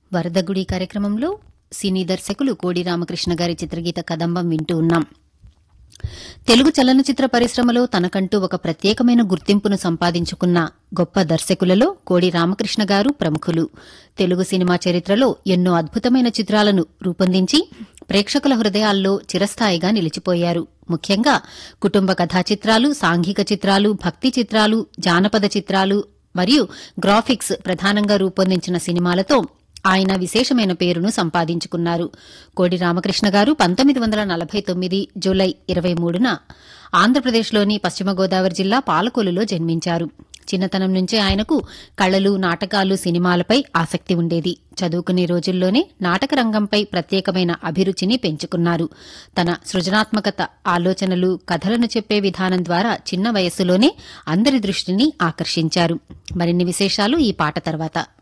వరదగుడి కార్యక్రమంలో సినీ దర్శకులు కోడి రామకృష్ణ గారి చిత్రగీత కదంబం వింటూ ఉన్నాం తెలుగు చలనచిత్ర పరిశ్రమలో తనకంటూ ఒక ప్రత్యేకమైన గుర్తింపును సంపాదించుకున్న గొప్ప దర్శకులలో కోడి రామకృష్ణ గారు ప్రముఖులు తెలుగు సినిమా చరిత్రలో ఎన్నో అద్భుతమైన చిత్రాలను రూపొందించి ప్రేక్షకుల హృదయాల్లో చిరస్థాయిగా నిలిచిపోయారు ముఖ్యంగా కుటుంబ కథా చిత్రాలు సాంఘిక చిత్రాలు భక్తి చిత్రాలు జానపద చిత్రాలు మరియు గ్రాఫిక్స్ ప్రధానంగా రూపొందించిన సినిమాలతో ఆయన విశేషమైన పేరును సంపాదించుకున్నారు కోడి రామకృష్ణ గారు పంతొమ్మిది వందల నలభై తొమ్మిది జూలై ఇరవై మూడున ఆంధ్రప్రదేశ్లోని పశ్చిమ గోదావరి జిల్లా పాలకొలులో జన్మించారు చిన్నతనం నుంచే ఆయనకు కళలు నాటకాలు సినిమాలపై ఆసక్తి ఉండేది చదువుకునే రోజుల్లోనే నాటక రంగంపై ప్రత్యేకమైన అభిరుచిని పెంచుకున్నారు తన సృజనాత్మకత ఆలోచనలు కథలను చెప్పే విధానం ద్వారా చిన్న వయస్సులోనే అందరి దృష్టిని ఆకర్షించారు మరిన్ని విశేషాలు ఈ పాట తర్వాత